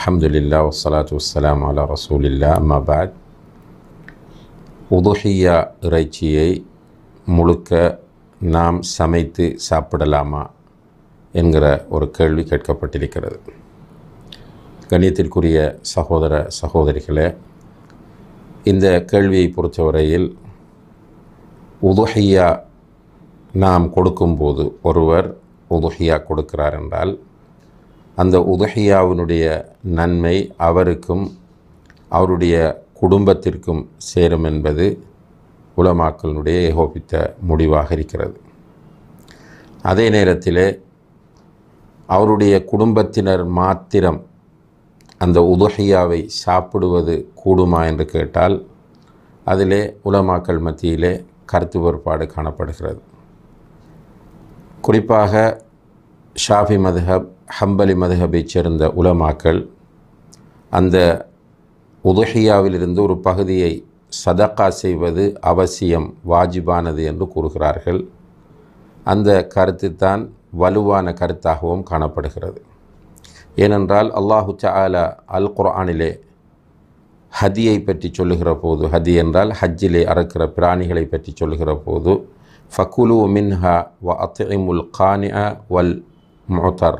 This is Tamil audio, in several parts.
அல்ஹம்துலில்லா வஸ்ஸலாத்து வஸ்ஸலாம் அலா ரசூலில்லா அம்மா பாத் உதுஹியா இறைச்சியை முழுக்க நாம் சமைத்து சாப்பிடலாமா என்கிற ஒரு கேள்வி கேட்கப்பட்டிருக்கிறது கண்ணியத்திற்குரிய சகோதர சகோதரிகளே இந்த கேள்வியை பொறுத்தவரையில் உதுஹியா நாம் கொடுக்கும்போது ஒருவர் உதுஹியா கொடுக்கிறார் என்றால் அந்த உதுஹியாவினுடைய நன்மை அவருக்கும் அவருடைய குடும்பத்திற்கும் சேரும் என்பது உலமாக்களுடைய ஏகோபித்த முடிவாக இருக்கிறது அதே நேரத்தில் அவருடைய குடும்பத்தினர் மாத்திரம் அந்த உதுஹியாவை சாப்பிடுவது கூடுமா என்று கேட்டால் அதிலே உலமாக்கள் மத்தியிலே கருத்து வேறுபாடு காணப்படுகிறது குறிப்பாக ஷாஃபி மதுஹப் ஹம்பலி மதுஹபைச் சேர்ந்த உலமாக்கள் அந்த உதுஹியாவிலிருந்து ஒரு பகுதியை சதக்கா செய்வது அவசியம் வாஜிபானது என்று கூறுகிறார்கள் அந்த கருத்து தான் வலுவான கருத்தாகவும் காணப்படுகிறது ஏனென்றால் அல்லாஹு தஆலா அல் குர்ஆனிலே ஹதியை பற்றி சொல்லுகிற போது ஹதி என்றால் ஹஜ்ஜிலே அறுக்கிற பிராணிகளை பற்றி சொல்லுகிற போது ஃபகுலு மின்ஹா வ அத்இமுல் கானிஅ வல் முத்தர்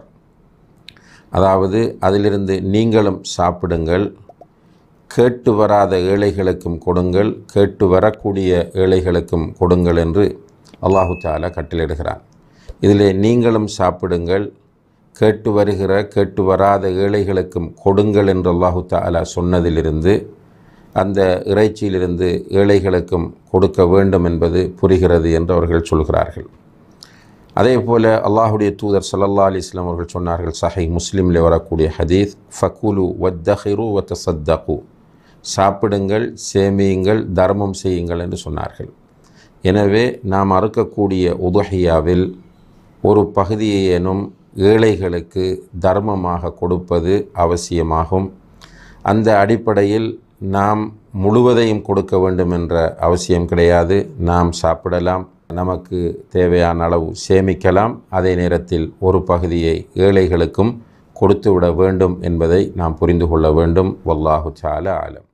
அதாவது அதிலிருந்து நீங்களும் சாப்பிடுங்கள் கேட்டு வராத ஏழைகளுக்கும் கொடுங்கள் கேட்டு வரக்கூடிய ஏழைகளுக்கும் கொடுங்கள் என்று அல்லாஹு தாலா கட்டளிடுகிறான் இதிலே நீங்களும் சாப்பிடுங்கள் கேட்டு வருகிற கேட்டு வராத ஏழைகளுக்கும் கொடுங்கள் என்று அல்லாஹு தாலா சொன்னதிலிருந்து அந்த இறைச்சியிலிருந்து ஏழைகளுக்கும் கொடுக்க வேண்டும் என்பது புரிகிறது என்று அவர்கள் சொல்கிறார்கள் அதே போல அல்லாஹுடைய தூதர் சல்லல்லா அலிஸ்லாம் அவர்கள் சொன்னார்கள் சஹை முஸ்லீமில் வரக்கூடிய ஹதீஸ் ஃபக்குலு வத்தஹிரு வத்த சத்தகு சாப்பிடுங்கள் சேமியுங்கள் தர்மம் செய்யுங்கள் என்று சொன்னார்கள் எனவே நாம் அறுக்கக்கூடிய உதுஹியாவில் ஒரு பகுதியேனும் ஏழைகளுக்கு தர்மமாக கொடுப்பது அவசியமாகும் அந்த அடிப்படையில் நாம் முழுவதையும் கொடுக்க வேண்டும் என்ற அவசியம் கிடையாது நாம் சாப்பிடலாம் நமக்கு தேவையான அளவு சேமிக்கலாம் அதே நேரத்தில் ஒரு பகுதியை ஏழைகளுக்கும் கொடுத்துவிட வேண்டும் என்பதை நாம் புரிந்து கொள்ள வேண்டும் வல்லாஹு சால ஆலம்